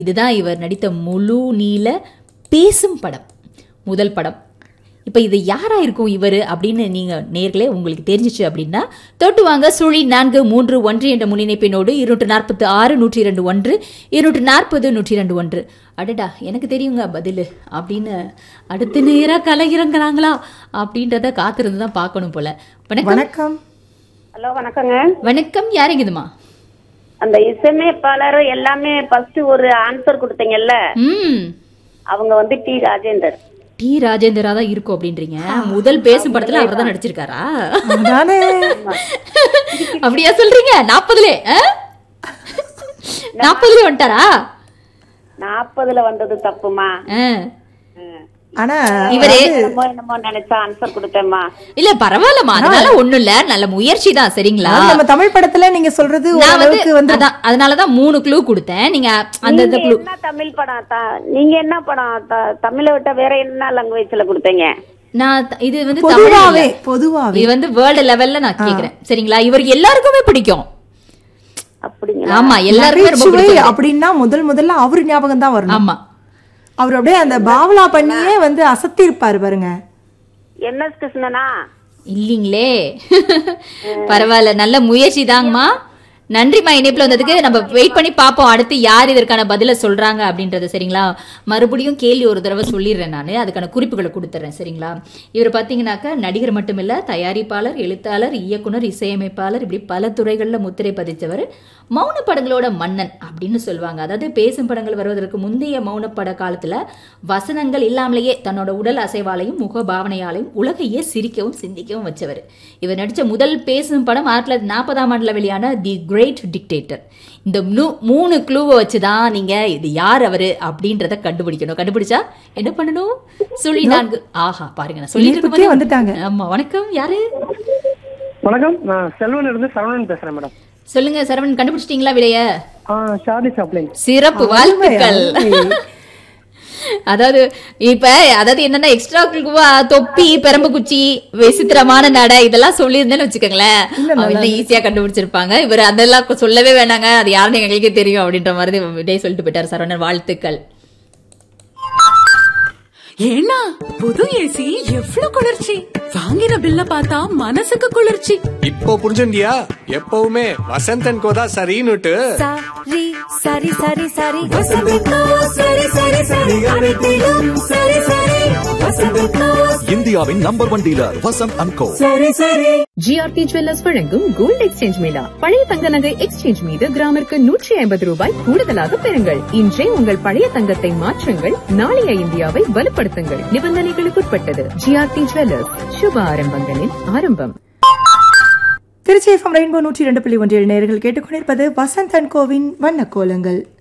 இதுதான் இவர் நடித்த முழு நீள பேசும் படம் முதல் படம் இப்போ இது யாரா இருக்கும் இவர் அப்படின்னு நீங்க நேர்களே உங்களுக்கு தெரிஞ்சிச்சு அப்படின்னா தொட்டு வாங்க சுழி நான்கு மூன்று ஒன்று என்ற முன்னிணைப்பினோடு இருநூற்று நாற்பத்தி ஆறு நூற்றி இரண்டு ஒன்று இருநூற்று நாற்பது நூற்றி இரண்டு ஒன்று அடடா எனக்கு தெரியுங்க பதில் அப்படின்னு அடுத்த நேரா கலைகிறங்கிறாங்களா அப்படின்றத காத்திருந்து தான் பார்க்கணும் போல வணக்கம் வணக்கம் ஹலோ வணக்கங்க வணக்கம் யாருங்குதுமா அந்த இசையமைப்பாளர் எல்லாமே ஃபர்ஸ்ட் ஒரு ஆன்சர் கொடுத்தீங்கல்ல ம் அவங்க வந்து டி ராஜேந்தர் டி ராஜேந்திரா தான் இருக்கும் அப்படின்றீங்க முதல் பேசும் படத்துல அவர் தான் நடிச்சிருக்காரா நானே அப்படியா சொல்றீங்க நாற்பதுல நாற்பதுல வந்துட்டாரா நாற்பதுல வந்தது தப்புமா ஆ. ஆனா இவரு என்னமோ என்னமோ நினைச்சா ஆன்சர் கொடுத்தேம்மா இல்ல பரவாயில்லம்மா அதனால ஒண்ணும் இல்ல நல்ல முயற்சி தான் சரிங்களா அதாவது நம்ம தமிழ் படத்துல நீங்க சொல்றது நான் ஓரளவுக்கு வந்து வந்து அதான் அதனாலதான் மூணு க்ளூ கொடுத்தேன் நீங்க அந்த இந்த நீங்க க்ளூ என்ன தமிழ் படம் த- நீங்க என்ன படம் த- தமிழை விட்ட வேற என்ன லாங்குவேஜ்ல கொடுத்தீங்க நான் த- இது வந்து தமிழ் பொதுவாவே இல்ல. பொதுவாவே இது வந்து வேர்ல்டு லெவல்ல நான் கேக்குறேன் சரிங்களா இவர் எல்லாருக்குமே பிடிக்கும் அப்படிங்களா ஆமா எல்லாருக்குமே ரொம்ப நகைச்சுவை பிடிக்கும் அப்படின்னா முதல் முதல்ல அவரு ஞாபகம் தான் வரணும் ஆமா அவர் அப்படியே அந்த பாவலா பண்ணியே வந்து அசத்தி இருப்பாரு பாருங்க என் எஸ் கிருஷ்ணனா இல்லீங்களே பரவாயில்ல நல்ல முயற்சி தாங்கம்மா நன்றிம்மா இணைப்புல வந்ததுக்கு நம்ம வெயிட் பண்ணி பார்ப்போம் அடுத்து யார் இதற்கான பதில சொல்றாங்க அப்படின்றது சரிங்களா மறுபடியும் கேள்வி ஒரு தடவை சொல்லிடுறேன் நான் அதுக்கான குறிப்புகளை கொடுத்துட்றேன் சரிங்களா இவர் பார்த்தீங்கன்னாக்கா நடிகர் மட்டுமில்ல தயாரிப்பாளர் எழுத்தாளர் இயக்குனர் இசையமைப்பாளர் இப்படி பல துறைகளில் முத்திரை பதித்தவர் மௌன படங்களோட மன்னன் அப்படின்னு சொல்லுவாங்க அதாவது பேசும் படங்கள் வருவதற்கு முந்தைய மௌன பட காலத்துல வசனங்கள் இல்லாமலேயே தன்னோட உடல் அசைவாலையும் முக பாவனையாலையும் உலகையே சிரிக்கவும் சிந்திக்கவும் வச்சவர் இவர் நடிச்ச முதல் பேசும் படம் ஆயிரத்தி தொள்ளாயிரத்தி நாற்பதாம் ஆண்டுல வெளியான தி கிரேட் டிக்டேட்டர் இந்த மூ- மூணு க்ளூவை வச்சுதான் நீங்க இது யார் அவரு அப்படின்றத கண்டுபிடிக்கணும் கண்டுபிடிச்சா என்ன பண்ணணும் சுழி நான்கு ஆஹா பாருங்க நான் சொல்லிட்டு இணைப்புக்கே இருக்கும்போதே- வந்துட்டாங்க. ஆமா வணக்கம் யாரு வணக்கம் நான் செல்வன் இருந்து சரவணன் பேசுறேன் மேடம் சொல்லுங்க சரவணன் கண்டுபிடிச்சிட்டீங்களா விடைய ஆ சார்லி சாப்ளின் சிறப்பு வாழ்த்துக்கள் அதாவது இப்ப அதாவது என்னன்னா எக்ஸ்ட்ரா தொப்பி பெரம்பு குச்சி விசித்திரமான நடை இதெல்லாம் சொல்லியிருந்தேன்னு வச்சுக்கோங்களேன் அவங்க ஈஸியா கண்டுபிடிச்சிருப்பாங்க இவர் அதெல்லாம் சொல்லவே வேணாங்க அது யாருன்னு எங்களுக்கே தெரியும் அப்படின்ற மாதிரி விடை சொல்லிட்டு போயிட்டார் சரவணன் வாழ்த்துக்கள் ஏன்னா புது ஏசி எவ்ளோ குளிர்ச்சி வாங்கின பில்ல பார்த்தா மனசுக்கு குளிர்ச்சி இப்போ புரிஞ்சுண்டியா எப்பவுமே வசந்தன் கோதா சரின்னுட்டு சரி சரி சரி சரி வசந்தக்கோ சரி சரி சரி அனைத்திலும் சரி சரி வசந்தக்கோ இந்தியாவின் number one dealer Vasanth and co GRT jewellers வழங்கும் கோல்ட் எக்ஸ்சேஞ்ச் மேளா பழைய தங்க நகை எக்ஸ்சேஞ்ச் மீது கிராமிற்கு நூற்றி ஐம்பது ரூபாய் கூடுதலாக பெறுங்கள் இன்றே உங்கள் பழைய தங்கத்தை மாற்றுங்கள் நாளைய இந்தியாவை வலுப்படுத்துங்கள் நிபந்தனைகளுக்குட்பட்டது ஜிஆர்டி ஜுவல்லர்ஸ் சுப ஆரம்பங்களின் ஆரம்பம் திருச்சி எஃப்எம் ரெயின்போ நூற்றி இரண்டு புள்ளி ஒன்றில் நேர்கள் கேட்டுக்கொண்டிருப்பது வசந்த் அண்ட் கோவின் வண்ண கோலங்கள்